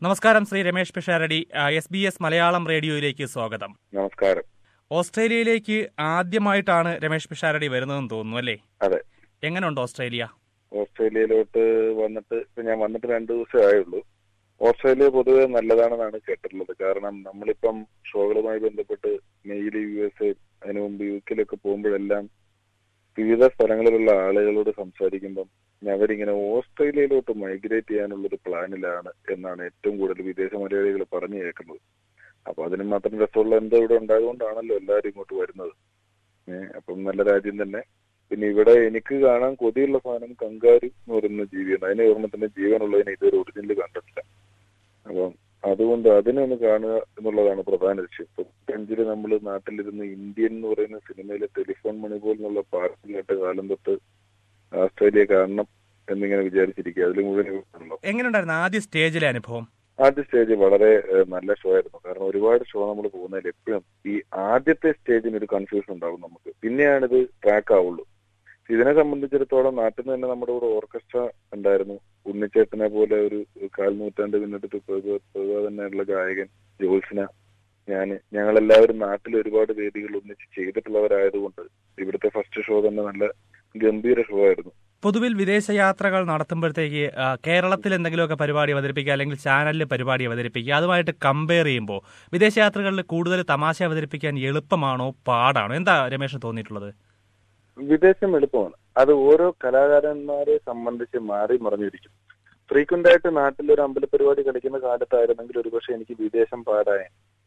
നമസ്കാരം Shri Ramesh Pisharody S B S Malayalam radio സ്വാഗതം നമസ്കാരം ഓസ്ട്രേലിയയിലേക്ക് ആദ്യമായിട്ടാണ് രമേഷ് പിഷാരടി വരുന്നതെന്ന് തോന്നുന്നു അല്ലേ അതെ എങ്ങനെയുണ്ട് ഓസ്ട്രേലിയ ഓസ്ട്രേലിയയിലോട്ട് വന്നിട്ട് ഇപ്പൊ ഞാൻ വന്നിട്ട് രണ്ടു ദിവസമേ ആയുള്ളൂ ഓസ്ട്രേലിയ പൊതുവെ നല്ലതാണെന്നാണ് കേട്ടിട്ടുള്ളത് കാരണം നമ്മളിപ്പം ഷോകളുമായി ബന്ധപ്പെട്ട് മെയിൽ യു എസ് എ അതിനു മുമ്പ് യു കെയിലൊക്കെ പോകുമ്പോഴെല്ലാം വിവിധ സ്ഥലങ്ങളിലുള്ള ആളുകളോട് സംസാരിക്കുമ്പം അവരിങ്ങനെ ഓസ്ട്രേലിയയിലോട്ട് മൈഗ്രേറ്റ് ചെയ്യാനുള്ള ഒരു പ്ലാനിലാണ് എന്നാണ് ഏറ്റവും കൂടുതൽ വിദേശ മലയാളികൾ പറഞ്ഞു കേൾക്കുന്നത് അപ്പൊ അതിന് മാത്രം രസമുള്ള എന്തോ ഇവിടെ ഉണ്ടായതുകൊണ്ടാണല്ലോ എല്ലാവരും ഇങ്ങോട്ട് വരുന്നത് ഏഹ് അപ്പം നല്ല രാജ്യം തന്നെ പിന്നെ ഇവിടെ എനിക്ക് കാണാൻ കൊതിയുള്ള സാധനം കങ്കാരു എന്ന് പറയുന്ന ജീവിയാണ് അതിനെ ഓർമ്മത്തിന്റെ ജീവനുള്ളതിനെ ഇതുവരെ ഒറിജിനൽ കണ്ടിട്ടില്ല അപ്പം അതുകൊണ്ട് അതിനെ ഒന്ന് കാണുക എന്നുള്ളതാണ് പ്രധാന ലക്ഷ്യം ഇപ്പൊ അഞ്ചില് നമ്മൾ നാട്ടിലിരുന്ന് ഇന്ത്യൻ എന്ന് പറയുന്ന സിനിമയിലെ ടെലിഫോൺ മണി പോലുള്ള പാട്ട് കേട്ട കാലം തൊട്ട് ഓസ്ട്രേലിയ കാണണം എന്നിങ്ങനെ വിചാരിച്ചിരിക്കുക അതിൽ മുഴുവൻ ഇവിടെയാണല്ലോ എങ്ങനെയുണ്ടായിരുന്നു ആദ്യ സ്റ്റേജിലെ അനുഭവം ആദ്യ സ്റ്റേജ് വളരെ ഏഹ്, നല്ല ഷോ ആയിരുന്നു കാരണം ഒരുപാട് ഷോ നമ്മൾ പോകുന്നതിൽ എപ്പോഴും ഈ ആദ്യത്തെ സ്റ്റേജിന് ഒരു കൺഫ്യൂഷൻ ഉണ്ടാവും നമുക്ക് പിന്നെയാണ് ഇത് ട്രാക്ക് ആവുള്ളൂ ഇതിനെ സംബന്ധിച്ചിടത്തോളം നാട്ടിൽ നിന്ന് തന്നെ നമ്മുടെ കൂടെ ഓർക്കസ്ട്ര ഉണ്ടായിരുന്നു ഉണ്ണിച്ചേട്ടനെ പോലെ ഒരു കാൽ നൂറ്റാണ്ട് പിന്നിട്ട് തന്നെയുള്ള ഗായകൻ ജോത്സ്ന ഞാന് ഞങ്ങളെല്ലാവരും നാട്ടിൽ ഒരുപാട് വേദികൾ ഒന്നിച്ച് ചെയ്തിട്ടുള്ളവരായതുകൊണ്ട് ഇവിടുത്തെ ഫസ്റ്റ് ഷോ തന്നെ നല്ല ഗംഭീര ഷോ ആയിരുന്നു പൊതുവിൽ വിദേശയാത്രകൾ നടത്തുമ്പോഴത്തേക്ക് ആ, കേരളത്തിൽ എന്തെങ്കിലുമൊക്കെ പരിപാടി അവതരിപ്പിക്കുക അല്ലെങ്കിൽ ചാനലിൽ പരിപാടി അവതരിപ്പിക്കുക അതുമായിട്ട് കമ്പയർ ചെയ്യുമ്പോൾ വിദേശയാത്രകളിൽ കൂടുതൽ തമാശ അവതരിപ്പിക്കാൻ എളുപ്പമാണോ പാടാണോ എന്താ രമേഷിന് തോന്നിയിട്ടുള്ളത് വിദേശം എളുപ്പമാണ് അത് ഓരോ കലാകാരന്മാരെ സംബന്ധിച്ച് മാറി മറിഞ്ഞിരിക്കും ഫ്രീക്വന്റ് ആയിട്ട് നാട്ടിൽ ഒരു അമ്പലപരിപാടി കളിക്കുന്ന കാലത്തായിരുന്നെങ്കിൽ ഒരുപക്ഷെ എനിക്ക് വിദേശം പാടായ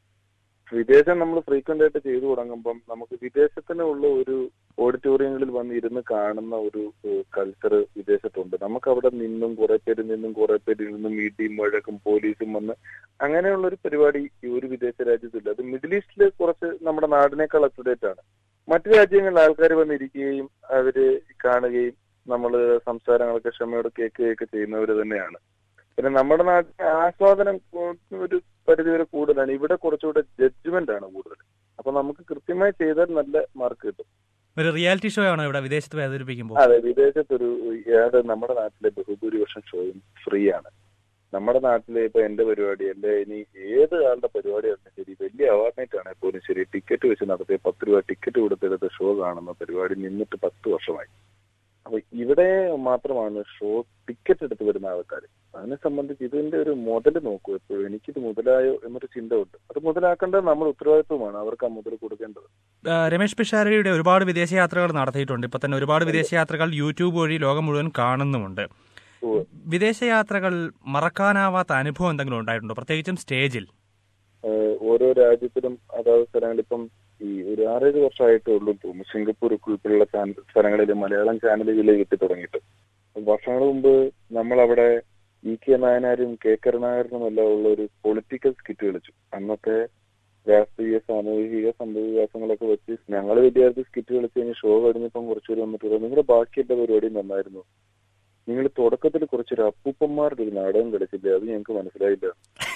വിദേശം നമ്മൾ ഫ്രീക്വന്റ് ആയിട്ട് ചെയ്തു തുടങ്ങുമ്പം നമുക്ക് വിദേശത്തിനുള്ള ഒരു ഓഡിറ്റോറിയങ്ങളിൽ വന്ന് ഇരുന്ന് കാണുന്ന ഒരു കൾച്ചർ വിദേശത്തുണ്ട് നമുക്ക് അവിടെ നിന്നും കുറെ പേര് നിന്നും കുറെ പേര് ഇരുന്നും മീറ്റിയും വഴക്കും പോലീസും വന്ന് അങ്ങനെയുള്ള ഒരു പരിപാടി ഈ ഒരു വിദേശ രാജ്യത്തില്ല അത് മിഡിൽ ഈസ്റ്റിൽ കുറച്ച് നമ്മുടെ നാടിനേക്കാൾ അപ്ഡേറ്റ് ആണ് മറ്റു രാജ്യങ്ങളിൽ ആൾക്കാർ വന്നിരിക്കുകയും അവര് കാണുകയും നമ്മൾ സംസാരങ്ങളൊക്കെ ക്ഷമയോടെ കേൾക്കുകയൊക്കെ ചെയ്യുന്നവർ തന്നെയാണ് പിന്നെ നമ്മുടെ നാട്ടിലെ ആസ്വാദനം ഒരു പരിധിവരെ കൂടുതലാണ് ഇവിടെ കുറച്ചുകൂടെ ജഡ്ജ്മെന്റ് ആണ് കൂടുതൽ അപ്പൊ നമുക്ക് കൃത്യമായി ചെയ്താൽ നല്ല മാർക്ക് കിട്ടും ഒരു റിയാലിറ്റി ഷോ ആണോ ഇവിടെ വിദേശത്ത് പോയി അവതരിപ്പിക്കുമ്പോൾ അതെ വിദേശത്തൊരു ഏത് നമ്മുടെ നാട്ടിലെ ബഹുഭൂരിപക്ഷം ഷോയും ഫ്രീ ആണ് നമ്മുടെ നാട്ടിലെ ഇപ്പൊ എന്റെ പരിപാടി എന്റെ ഇനി ഏത് ആളുടെ പരിപാടി ആണെങ്കിലും ശരി വലിയ അവാർഡ് നൈറ്റ് ആണെങ്കിൽ പോലും ശരി ടിക്കറ്റ് വെച്ച് നടത്തിയ പത്ത് രൂപ ടിക്കറ്റ് കൊടുത്തെടുത്ത ഷോ കാണുന്ന പരിപാടി നിന്നിട്ട് പത്ത് വർഷമായി അപ്പൊ ഇവിടെ മാത്രമാണ് ഷോ ടിക്കറ്റ് എടുത്ത് വരുന്ന ആൾക്കാർ അതിനെ സംബന്ധിച്ച് ഇതിന്റെ ഒരു മുതൽ നോക്കൂ എപ്പോഴും എനിക്കിത് മുതലായോ എന്നൊരു ചിന്ത ഉണ്ട് അത് മുതലാക്കേണ്ടത് നമ്മൾ ഉത്തരവാദിത്വമാണ് അവർക്ക് ആ മുതൽ കൊടുക്കേണ്ടത് ആ, രമേഷ് പിഷാരടിയുടെ ഒരുപാട് വിദേശയാത്രകൾ നടത്തിയിട്ടുണ്ട് ഇപ്പൊ തന്നെ ഒരുപാട് വിദേശയാത്രകൾ യൂട്യൂബ് വഴി ലോകം മുഴുവൻ കാണുന്നുമുണ്ട് ഉവ്വ്. വിദേശയാത്രകൾ മറക്കാനാവാത്ത അനുഭവം എന്തെങ്കിലും ഉണ്ടായിട്ടുണ്ടോ പ്രത്യേകിച്ചും സ്റ്റേജിൽ ഏഹ് ഓരോ രാജ്യത്തിലും അതാത് സ്ഥലങ്ങളിൽ ഇപ്പം ഈ ഒരു ആറേഴ് വർഷമായിട്ടേ ഉള്ളൂ എന്ന് തോന്നുന്നു സിംഗപ്പൂർ ഉൾപ്പെടെയുള്ള ചാനൽ സ്ഥലങ്ങളിൽ മലയാളം ചാനലുകളിൽ കിട്ടി തുടങ്ങിയിട്ട് വർഷങ്ങൾ മുമ്പ് നമ്മളവിടെ ഇ കെ നായനാരും കെ കരുണാകരനും എല്ലാം ഉള്ള ഒരു പൊളിറ്റിക്കൽ സ്കിറ്റ് കളിച്ചു അന്നത്തെ രാഷ്ട്രീയ സാമൂഹിക സംഭവവികാസങ്ങളൊക്കെ വെച്ച് ഞങ്ങൾ വിദ്യാർത്ഥി സ്കിറ്റ് കളിച്ച് കഴിഞ്ഞ് ഷോ കഴിഞ്ഞപ്പം കുറച്ചുപേര് വന്നിട്ട് പറഞ്ഞു, നിങ്ങളുടെ ബാക്കിയുള്ള പരിപാടിയും നന്നായിരുന്നു നിങ്ങൾ തുടക്കത്തിൽ കുറച്ചൊരു അപ്പൂപ്പന്മാരുടെ ഒരു നാടകം കളിച്ചില്ലേ അത് ഞങ്ങൾക്ക് മനസ്സിലായില്ല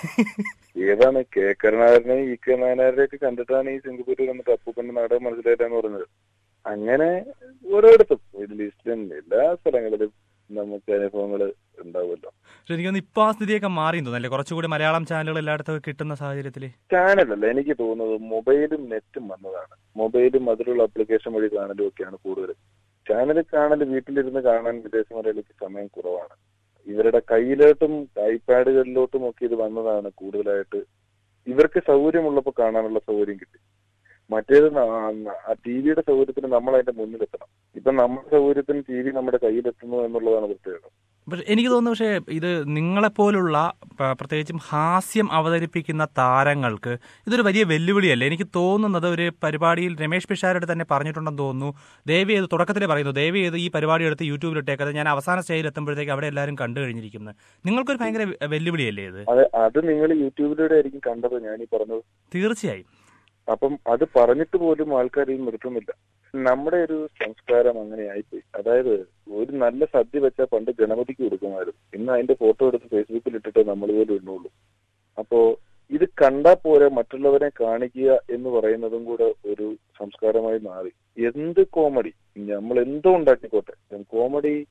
ഏതാണ് കെ കരുണാകരനെയും ഇ കെ നായനാരെയൊക്കെ കണ്ടിട്ടാണ് ഈ സിംഗപ്പൂരിൽ വന്നിട്ട് അപ്പൂപ്പന്റെ നാടകം മനസ്സിലായിട്ടാന്ന് പറഞ്ഞത് അങ്ങനെ ഓരോയിടത്തും മിഡിൽ ഈസ്റ്റിലും എല്ലാ സ്ഥലങ്ങളിലും നമുക്ക് അനുഭവങ്ങൾ ഉണ്ടാവുമല്ലോ പക്ഷെ എനിക്കൊന്ന് ഇപ്പൊ ആ സ്ഥിതിയൊക്കെ മാറി തോന്നല്ലേ കുറച്ചുകൂടി മലയാളം ചാനലുകൾ എല്ലായിടത്തും കിട്ടുന്ന സാഹചര്യത്തിൽ ചാനലല്ല എനിക്ക് തോന്നുന്നത് മൊബൈലും നെറ്റും വന്നതാണ് മൊബൈലും അതിലുള്ള ആപ്ലിക്കേഷൻ വഴി കാണലും ഒക്കെയാണ് കൂടുതൽ ചാനൽ കാണൽ വീട്ടിലിരുന്ന് കാണാൻ വിദേശ മലയാളിക്ക് സമയം കുറവാണ് ഇവരുടെ കയ്യിലോട്ടും ഐപാഡുകളിലോട്ടും ഒക്കെ ഇത് വന്നതാണ് കൂടുതലായിട്ട് ഇവർക്ക് സൗകര്യമുള്ളപ്പോൾ കാണാനുള്ള സൗകര്യം കിട്ടി മറ്റേത് ടി വിയുടെ സൗകര്യത്തിന് നമ്മൾ അതിന്റെ മുന്നിലെത്തണം ഇപ്പൊ നമ്മുടെ സൗകര്യത്തിന് ടി വി നമ്മുടെ കയ്യിലെത്തുന്നു എന്നുള്ളതാണ് പ്രത്യേകത പക്ഷെ എനിക്ക് തോന്നുന്നു പക്ഷേ ഇത് നിങ്ങളെപ്പോലുള്ള പ- പ്രത്യേകിച്ചും ഹാസ്യം അവതരിപ്പിക്കുന്ന താരങ്ങൾക്ക് ഇതൊരു വലിയ വെല്ലുവിളിയല്ലേ എനിക്ക് തോന്നുന്നത് ഒരു പരിപാടിയിൽ രമേഷ് പിഷാരോട് തന്നെ പറഞ്ഞിട്ടുണ്ടെന്ന് തോന്നുന്നു ദേവി ഇത് തുടക്കത്തിലേ പറയുന്നു ദേവി ഇത് ഈ പരിപാടി എടുത്ത് യൂട്യൂബിൽ ഇട്ടേക്കത് ഞാൻ അവസാന സ്റ്റേജിൽ എത്തുമ്പോഴത്തേക്ക് അവിടെ എല്ലാവരും കണ്ടു കഴിഞ്ഞിരിക്കുന്നത് നിങ്ങൾക്കൊരു ഭയങ്കര വെ- വെല്ലുവിളിയല്ലേ ഇത് അത് അത് നിങ്ങൾ യൂട്യൂബിലൂടെ ആയിരിക്കും കണ്ടത് ഞാൻ ഈ പറഞ്ഞത് തീർച്ചയായും അപ്പം അത് പറഞ്ഞിട്ട് പോലും ആൾക്കാർ ഇത് നിർത്തുന്നില്ല നമ്മുടെ ഒരു സംസ്കാരം അങ്ങനെ ആയിപ്പോയി അതായത് ഒരു നല്ല സദ്യ വെച്ചാൽ പണ്ട് ഗണപതിക്ക് കൊടുക്കുമായിരുന്നു ഇന്ന് അതിന്റെ ഫോട്ടോ എടുത്ത് ഫേസ്ബുക്കിൽ ഇട്ടിട്ട് നമ്മൾ പോലും ഇടുന്നുള്ളൂ അപ്പോ ഇത് കണ്ടാൽ പോരെ മറ്റുള്ളവരെ കാണിക്കുക എന്ന് പറയുന്നതും കൂടെ ഒരു സംസ്കാരമായി മാറി എന്ത് കോമഡി നമ്മൾ എന്തോ ഉണ്ടാക്കിക്കോട്ടെ കോമഡി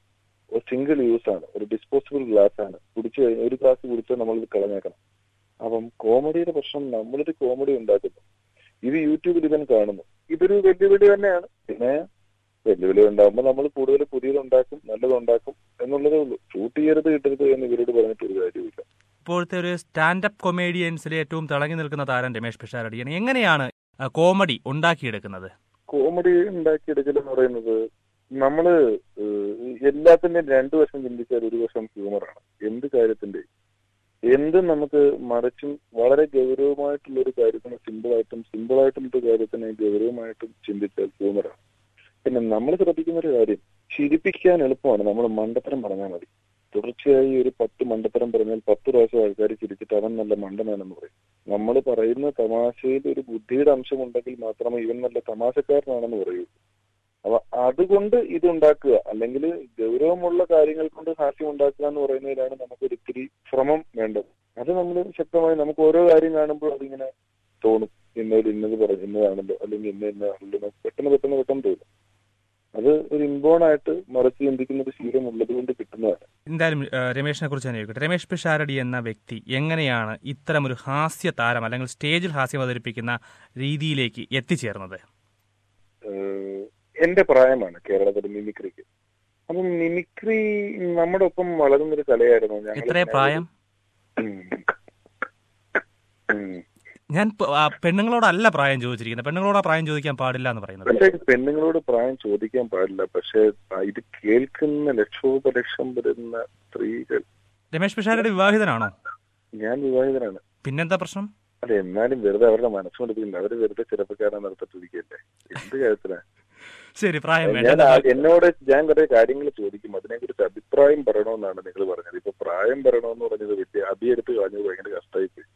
ഒരു സിംഗിൾ യൂസ് ആണ് ഒരു ഡിസ്പോസിബിൾ ഗ്ലാസ് ആണ് കുടിച്ചു കഴിഞ്ഞാൽ ഒരു ഗ്ലാസ് കുടിച്ചാൽ നമ്മളിത് കളഞ്ഞേക്കണം അപ്പം കോമഡിയുടെ പ്രശ്നം നമ്മളൊരു കോമഡി ഉണ്ടാക്കുന്നു ഇത് യൂട്യൂബിൽ ഇവൻ കാണുന്നു ഇതൊരു വെല്ലുവിളി തന്നെയാണ് പിന്നെ വെല്ലുവിളി ഉണ്ടാകുമ്പോൾ നമ്മൾ കൂടുതൽ പുതിയത് ഉണ്ടാക്കും നല്ലത് ഉണ്ടാക്കും എന്നുള്ളതേ ഉള്ളൂ ഷൂട്ട് ചെയ്യരുത് കിട്ടരുത് എന്ന് ഇവരോട് പറഞ്ഞിട്ട് ഒരു കാര്യമില്ല ഇപ്പോഴത്തെ ഒരു സ്റ്റാൻഡപ്പ് കൊമേഡിയൻസിൽ ഏറ്റവും തിളങ്ങി നിൽക്കുന്ന താരം രമേഷ് പിഷാരടിയാണ് എങ്ങനെയാണ് ആ, കോമഡി ഉണ്ടാക്കിയെടുക്കുന്നത് കോമഡി ഉണ്ടാക്കിയെടുക്കൽ എന്ന് പറയുന്നത് നമ്മള് ഏഹ്, എല്ലാത്തിന്റെയും രണ്ടു വശം ചിന്തിച്ചാൽ ഒരു വശം ഹ്യൂമറാണ് എന്ത് കാര്യത്തിന്റെ എന്തും നമുക്ക് മറിച്ചും വളരെ ഗൗരവമായിട്ടുള്ള ഒരു കാര്യത്തിന് സിമ്പിളായിട്ടും സിമ്പിളായിട്ടുള്ള ഒരു കാര്യത്തിനെ ഗൗരവമായിട്ടും ചിന്തിച്ചാൽ ഹ്യൂമറാണ് പിന്നെ നമ്മൾ ശ്രദ്ധിക്കുന്ന ഒരു കാര്യം ചിരിപ്പിക്കാൻ എളുപ്പമാണ് നമ്മൾ മണ്ടത്തരം പറഞ്ഞാൽ മതി തുടർച്ചയായി ഒരു പത്ത് മണ്ടത്തരം പറഞ്ഞാൽ പത്ത് പ്രാവശ്യം ആൾക്കാർ ചിരിച്ചിട്ട് അവൻ നല്ല മണ്ടനാണെന്ന് പറയും നമ്മൾ പറയുന്ന തമാശയിൽ ഒരു ബുദ്ധിയുടെ അംശമുണ്ടെങ്കിൽ മാത്രമേ ഇവൻ നല്ല തമാശക്കാരനാണെന്ന് പറയൂ അപ്പൊ അതുകൊണ്ട് ഇതുണ്ടാക്കുക അല്ലെങ്കിൽ ഗൗരവമുള്ള കാര്യങ്ങൾ കൊണ്ട് ഹാസ്യം ഉണ്ടാക്കുക എന്ന് പറയുന്നതിലാണ് നമുക്ക് ഒരിത്തിരി ശ്രമം വേണ്ടത് അത് നമ്മൾ ശക്തമായി നമുക്ക് ഓരോ കാര്യം കാണുമ്പോൾ അതിങ്ങനെ തോന്നും ഇന്നൊരു ഇന്നത് പറഞ്ഞു ഇന്നതാണല്ലോ അല്ലെങ്കിൽ ഇന്ന ഇന്നതാണല്ലോ നമുക്ക് പെട്ടെന്ന് പെട്ടെന്ന് പെട്ടെന്ന് തോന്നും അത് ഒരു ഇമ്പോൺ ആയിട്ട് മറിച്ച് ചിന്തിക്കുന്ന ഒരു ശീലം ഉള്ളത് കൊണ്ട് കിട്ടുന്നതാണ് എന്തായാലും ആ, രമേഷിനെ കുറിച്ച് തന്നെ ചോദിക്കട്ടെ രമേഷ് പിഷാരടി എന്ന വ്യക്തി എങ്ങനെയാണ് ഇത്തരം ഒരു ഹാസ്യ താരം അല്ലെങ്കിൽ സ്റ്റേജിൽ ഹാസ്യം അവതരിപ്പിക്കുന്ന രീതിയിലേക്ക് എത്തിച്ചേർന്നത് ഏഹ് എന്റെ പ്രായമാണ് കേരളത്തിൽ മിമിക്രിക്ക് അപ്പം മിമിക്രി നമ്മുടെ ഒപ്പം വളരുന്നൊരു കലയായിരുന്നു ഞങ്ങൾ എത്രയാ പ്രായം ഉം. ഉം. ഞാൻ പ- ആ, പെണ്ണുങ്ങളോടല്ല പ്രായം ചോദിച്ചിരിക്കുന്നത് പെണ്ണുങ്ങളോട് പ്രായം ചോദിക്കാൻ പാടില്ല എന്ന് പറയുന്നത് പക്ഷേ പെണ്ണുങ്ങളോട് പ്രായം ചോദിക്കാൻ പാടില്ല പക്ഷെ ഇത് കേൾക്കുന്ന ലക്ഷോപലക്ഷം വരുന്ന സ്ത്രീകൾ രമേഷ് പിഷാരടി വിവാഹിതനാണോ ഞാൻ വിവാഹിതനാണ് പിന്നെന്താ പ്രശ്നം അല്ല എന്നാലും വെറുതെ അവരുടെ മനസ്സുകൊണ്ടിരിക്കില്ല അവര് വെറുതെ ചെറുപ്പക്കാരനെ നടത്തിട്ടിരിക്കല്ലേ എന്ത് കാര്യത്തിനാ ശരി പ്രായം ഞാൻ വേണ്ട ആ- എന്നോട് ഞാൻ കുറെ കാര്യങ്ങൾ ചോദിക്കും അതിനെ കുറിച്ച് അഭിപ്രായം പറയണമെന്നാണ് നിങ്ങൾ പറഞ്ഞത് ഇപ്പൊ പ്രായം പറയണമെന്ന് പറഞ്ഞത് വലിയ അഭിയെടുത്ത് കളഞ്ഞത് ഭയങ്കര കഷ്ടമായി പോയി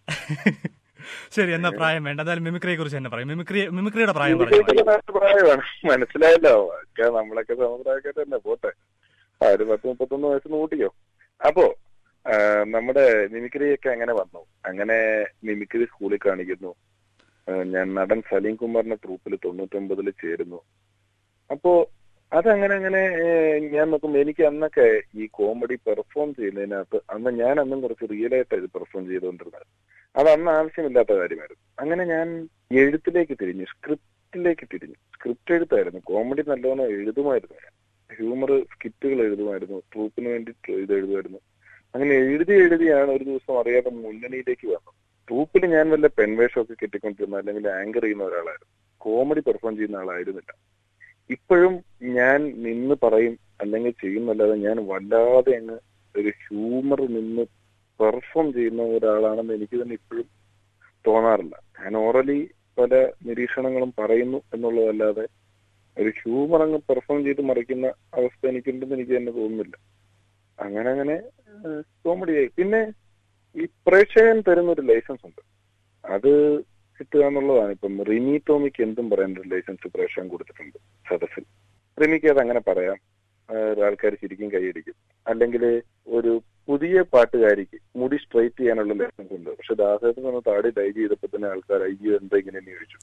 ശരി എന്നാ പ്രായം വേണ്ട എന്തായാലും മിമിക്രിയെ കുറിച്ച് തന്നെ പറയും മിമിക്രി മിമിക്രിയുടെ പ്രായം പറഞ്ഞു ഇതൊക്കെ നല്ല പ്രായമാണ് മനസ്സിലായല്ലോ ഒക്കെ നമ്മളൊക്കെ സമപ്രായക്കാർ തന്നെ പോട്ടെ ആ, ഒരു പത്ത് മുപ്പത്തൊന്ന് വയസ്സ് കൂട്ടിയോ അപ്പോ ആ, നമ്മുടെ മിമിക്രിയൊക്കെ അങ്ങനെ വന്നു അങ്ങനെ മിമിക്രി സ്കൂളിൽ കാണിക്കുന്നു ആ, ഞാൻ നടൻ സലീം കുമാറിന്റെ ട്രൂപ്പിൽ തൊണ്ണൂറ്റൊമ്പതിൽ ചേരുന്നു അപ്പോ അതങ്ങനെ അങ്ങനെ ഏ, ഞാൻ നോക്കുമ്പോ എനിക്ക് അന്നൊക്കെ ഈ കോമഡി പെർഫോം ചെയ്യുന്നതിനകത്ത് അന്ന് ഞാൻ അന്നും കുറച്ച് റിയൽ ആയിട്ട് ഇത് പെർഫോം ചെയ്തുകൊണ്ടിരുന്നത് അത് അന്ന് ആവശ്യമില്ലാത്ത കാര്യമായിരുന്നു അങ്ങനെ ഞാൻ എഴുത്തിലേക്ക് തിരിഞ്ഞു സ്ക്രിപ്റ്റിലേക്ക് തിരിഞ്ഞു സ്ക്രിപ്റ്റ് എഴുത്തായിരുന്നു കോമഡി നല്ലോണം എഴുതുമായിരുന്നു ഞാൻ ഹ്യൂമർ സ്കിറ്റുകൾ എഴുതുമായിരുന്നു ട്രൂപ്പിന് വേണ്ടി ഇത് എഴുതുമായിരുന്നു അങ്ങനെ എഴുതി എഴുതിയാണ് ഒരു ദിവസം അറിയാതെ മുന്നണിയിലേക്ക് വന്നത് ട്രൂപ്പിൽ ഞാൻ വല്ല പെൺവേഷമൊക്കെ കെട്ടിക്കൊണ്ടിരുന്ന അല്ലെങ്കിൽ ആങ്കർ ചെയ്യുന്ന ഒരാളായിരുന്നു കോമഡി പെർഫോം ചെയ്യുന്ന ആളായിരുന്നില്ല ഇപ്പോഴും ഞാൻ നിന്ന് പറയും അല്ലെങ്കിൽ ചെയ്യുന്നല്ലാതെ ഞാൻ വല്ലാതെ അങ്ങ് ഒരു ഹ്യൂമർ നിന്ന് പെർഫോം ചെയ്യുന്ന ഒരാളാണെന്ന് എനിക്ക് തന്നെ ഇപ്പോഴും തോന്നാറില്ല ഞാൻ ഓറലി പല നിരീക്ഷണങ്ങളും പറയുന്നു എന്നുള്ളതല്ലാതെ ഒരു ഹ്യൂമർ അങ്ങ് പെർഫോം ചെയ്ത് മറിക്കുന്ന അവസ്ഥ എനിക്കുണ്ടെന്ന് എനിക്ക് തന്നെ തോന്നുന്നില്ല അങ്ങനെ അങ്ങനെ കോമഡിയായി പിന്നെ ഈ പ്രേക്ഷകൻ തരുന്ന ഒരു ലൈസൻസ് ഉണ്ട് അത് കിട്ടുക എന്നുള്ളതാണ് ഇപ്പം റിമി ടോമിക്ക് എന്തും പറയാൻ ഒരു ലൈസൻസ് പ്രേക്ഷകൻ കൊടുത്തിട്ടുണ്ട് സദസ്സിൽ റിമിക്ക് അത് അങ്ങനെ പറയാം ആൾക്കാർ ശരിക്കും കൈയടിക്കും അല്ലെങ്കിൽ ഒരു പുതിയ പാട്ടുകാരിക്ക് മുടി സ്ട്രൈറ്റ് ചെയ്യാനുള്ള ലൈസൻസ് ഉണ്ട് പക്ഷെ ദാസത്തിൽ നിന്ന് താടി ഡൈ ചെയ്തപ്പോ തന്നെ ആൾക്കാർ അയ്യോ എന്താ ഇങ്ങനെ ചോദിച്ചു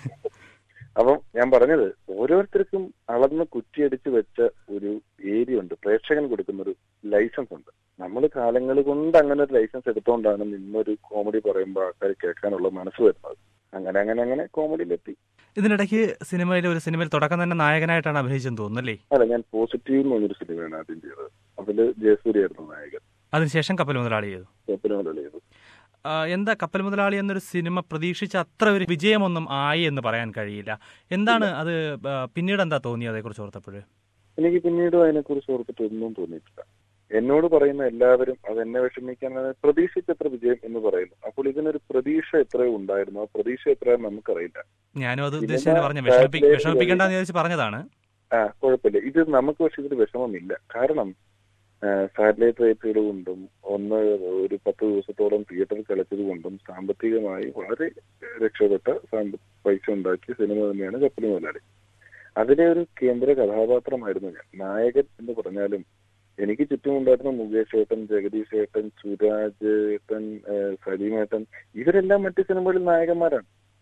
അപ്പം ഞാൻ പറഞ്ഞത് ഓരോരുത്തർക്കും അളന്ന് കുറ്റിയടിച്ച് വെച്ച ഒരു ഏരിയ ഉണ്ട് പ്രേക്ഷകൻ കൊടുക്കുന്ന ഒരു ലൈസൻസ് ഉണ്ട് നമ്മൾ കാലങ്ങൾ കൊണ്ട് അങ്ങനെ ഒരു ലൈസൻസ് എടുത്തുകൊണ്ടാണ് നിന്നൊരു കോമഡി പറയുമ്പോൾ ആൾക്കാർ കേൾക്കാനുള്ള മനസ്സ് വരുന്നത് അങ്ങനെ അങ്ങനെ അങ്ങനെ കോമഡിയിലെത്തി ഇതിനിടയ്ക്ക് സിനിമയിൽ ഒരു സിനിമയിൽ തുടക്കം തന്നെ നായകനായിട്ടാണ് അഭിനയിച്ചെന്ന് തോന്നുന്നു അല്ലേ അല്ല ഞാൻ പോസിറ്റീവ് എന്ന് പറഞ്ഞൊരു സിനിമയാണ് ആദ്യം ചെയ്തത് അതില് ജയസൂര്യായിരുന്നു നായകൻ അതിനുശേഷം കപ്പൽ മുതലാളി ചെയ്തു സ്വപ്നമല്ല ചെയ്തു ആ, എന്താ കപ്പൽ മുതലാളി എന്നൊരു സിനിമ പ്രതീക്ഷിച്ച അത്ര ഒരു വിജയമൊന്നും ആയി എന്ന് പറയാൻ കഴിയില്ല എന്താണ് അത് ആ, പിന്നീട് എന്താ തോന്നിയത് അതേക്കുറിച്ച് ഓർത്തപ്പോഴ് എനിക്ക് പിന്നീട് അതിനെക്കുറിച്ച് ഓർത്തിട്ട് ഒന്നും തോന്നിയിട്ടില്ല എന്നോട് പറയുന്ന എല്ലാവരും അത് എന്നെ വിഷമിക്കാൻ പ്രതീക്ഷിച്ചത്ര വിജയം എന്ന് പറയുന്നു അപ്പോൾ ഇതിനൊരു പ്രതീക്ഷ എത്രയോ ഉണ്ടായിരുന്നു ആ പ്രതീക്ഷ എത്രയോ നമുക്കറിയില്ല ഞാനും അത് ഇതിന്റെ ഉദ്ദേശിച്ചു പറഞ്ഞു വിഷമിപ്പി calculate വിഷമിപ്പിക്കേണ്ടെന്ന് വിചാരിച്ച് പറഞ്ഞതാണ് ആ കുഴപ്പമില്ല ഇത് നമുക്ക് പക്ഷെ ഇതിൽ വിഷമമില്ല കാരണം സാറ്റലൈറ്റ് റേറ്റുകൾ കൊണ്ടും ഒന്ന് ഒരു പത്ത് ദിവസത്തോളം തിയേറ്ററിൽ കളിച്ചത് കൊണ്ടും സാമ്പത്തികമായി വളരെ രക്ഷപ്പെട്ട സാമ്പ- പൈസ ഉണ്ടാക്കിയ സിനിമ തന്നെയാണ് കപ്പലി മുതലാളി അതിലെ ഒരു കേന്ദ്ര കഥാപാത്രമായിരുന്നു ഞാൻ നായകൻ എന്ന് പറഞ്ഞാലും എനിക്ക് ചുറ്റുമുണ്ടായിരുന്ന മുകേഷ് ഏട്ടൻ ജഗദീഷ് ഏട്ടൻ സുരാജ് ഏട്ടൻ ഏഹ് സലീമേട്ടൻ ഇവരെല്ലാം മറ്റു സിനിമകളിൽ നായകന്മാരാണ്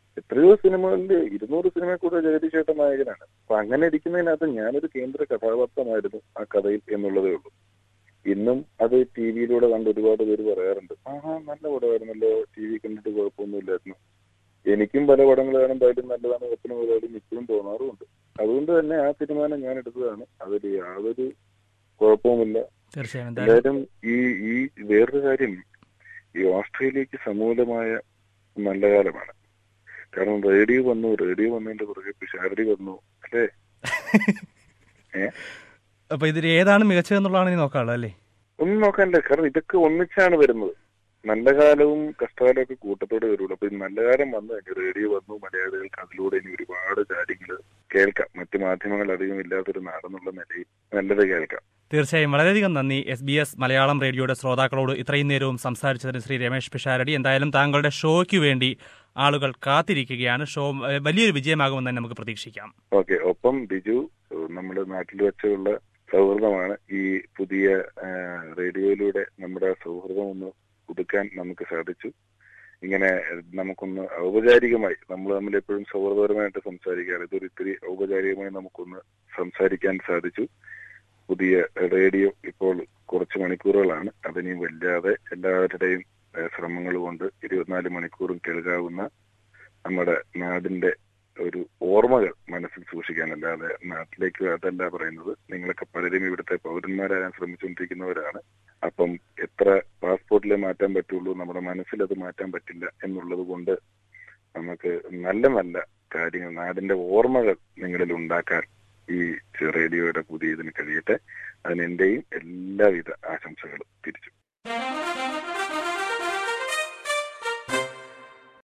എത്രയോ സിനിമകളിൽ ഇരുന്നൂറ് സിനിമ കൂടെ ജഗദീഷ് ചേട്ടൻ നായകനാണ് അപ്പൊ അങ്ങനെ ഇരിക്കുന്നതിനകത്ത് ഞാനൊരു കേന്ദ്ര കഥാപാത്രമായിരുന്നു ആ കഥയിൽ എന്നുള്ളതേ ഉള്ളൂ ഇന്നും അത് ടി വിയിലൂടെ കണ്ട് ഒരുപാട് പേര് പറയാറുണ്ട് ആഹാ നല്ല പടമായിരുന്നല്ലോ ടി വി കണ്ടിട്ട് കുഴപ്പമൊന്നുമില്ലായിരുന്നു എനിക്കും പല പടങ്ങൾ കാണുമ്പോഴും നല്ലതാണ് കുഴപ്പത്തിന് പോലും ഇപ്പോഴും തോന്നാറുമുണ്ട് അതുകൊണ്ട് തന്നെ ആ തീരുമാനം ഞാൻ എടുത്തതാണ് അതിൽ യാതൊരു കുഴപ്പവുമില്ല തീർച്ചയായും എന്തായാലും എന്തായാലും ഈ ഈ വേറൊരു കാര്യം ഈ ഓസ്ട്രേലിയക്ക് സമൂലമായ നല്ല കാലമാണ് കാരണം റേഡിയോ വന്നു റേഡിയോ വന്നതിന്റെ പുറകെ പിഷാരടി വന്നു അല്ലേ ഏ അപ്പൊ ഇതിൽ ഏതാണ് മികച്ചതെന്നുള്ളതാണ് ഇനി നോക്കാനുള്ളത് അല്ലേ ഒന്നും നോക്കാനില്ല കാരണം ഇതൊക്കെ ഒന്നിച്ചാണ് വരുന്നത് നല്ല കാലവും കഷ്ടകാലവും ഒക്കെ കൂട്ടത്തോടെ വരുള്ളൂ അപ്പൊ ഈ നല്ല കാലം വന്നു കഴിഞ്ഞു റേഡിയോ വന്നു മലയാളികൾക്ക് അതിലൂടെ ഇനി ഒരുപാട് കാര്യങ്ങൾ കേൾക്കാം മറ്റു മാധ്യമങ്ങൾ അധികം ഇല്ലാത്തൊരു നാടെന്നുള്ള നിലയിൽ നല്ലത് കേൾക്കാം തീർച്ചയായും വളരെയധികം നന്ദി എസ് ബി എസ് മലയാളം റേഡിയോയുടെ ശ്രോതാക്കളോട് ഇത്രയും നേരവും സംസാരിച്ചതിന് ശ്രീ രമേശ് പിഷാരടി എന്തായാലും താങ്കളുടെ ഷോയ്ക്ക് വേണ്ടി ആളുകൾ കാത്തിരിക്കുകയാണ് ഷോ ഏഹ്, വലിയൊരു വിജയമാകുമെന്ന് തന്നെ നമുക്ക് പ്രതീക്ഷിക്കാം ഓക്കെ ഒപ്പം ബിജു നമ്മുടെ നാട്ടിൽ വെച്ചുള്ള സൗഹൃദമാണ് ഈ പുതിയ ആ, റേഡിയോയിലൂടെ നമ്മുടെ ആ സൗഹൃദം ഒന്ന് പുതുക്കാൻ നമുക്ക് സാധിച്ചു ഇങ്ങനെ നമുക്കൊന്ന് ഔപചാരികമായി നമ്മൾ തമ്മിൽ എപ്പോഴും സൗഹൃദപരമായിട്ട് സംസാരിക്കാറ് ഇതൊരു ഇത്തിരി ഔപചാരികമായി നമുക്കൊന്ന് സംസാരിക്കാൻ സാധിച്ചു പുതിയ റേഡിയോ ഇപ്പോൾ കുറച്ച് മണിക്കൂറുകളാണ് അതിനി വല്ലാതെ എല്ലാവരുടെയും ഏഹ്, ശ്രമങ്ങൾ കൊണ്ട് ഇരുപത്തിനാല് മണിക്കൂറും കേൾക്കാവുന്ന നമ്മുടെ നാടിന്റെ ഒരു ഓർമ്മകൾ മനസ്സിൽ സൂക്ഷിക്കാനല്ലാതെ നാട്ടിലേക്ക് അതല്ല പറയുന്നത് നിങ്ങളൊക്കെ പലരും ഇവിടുത്തെ പൗരന്മാരാകാൻ ശ്രമിച്ചുകൊണ്ടിരിക്കുന്നവരാണ് അപ്പം എത്ര പാസ്പോർട്ടിലെ മാറ്റാൻ പറ്റുള്ളൂ നമ്മുടെ മനസ്സിൽ അത് മാറ്റാൻ പറ്റില്ല എന്നുള്ളത് കൊണ്ട് നമുക്ക് നല്ല നല്ല കാര്യങ്ങൾ നാടിന്റെ ഓർമ്മകൾ നിങ്ങളിൽ ഉണ്ടാക്കാൻ ഈ റേഡിയോയുടെ പുതിയ ഇതിന് കഴിയട്ടെ അതിന് എന്റെയും എല്ലാവിധ ആശംസകളും തിരിച്ചു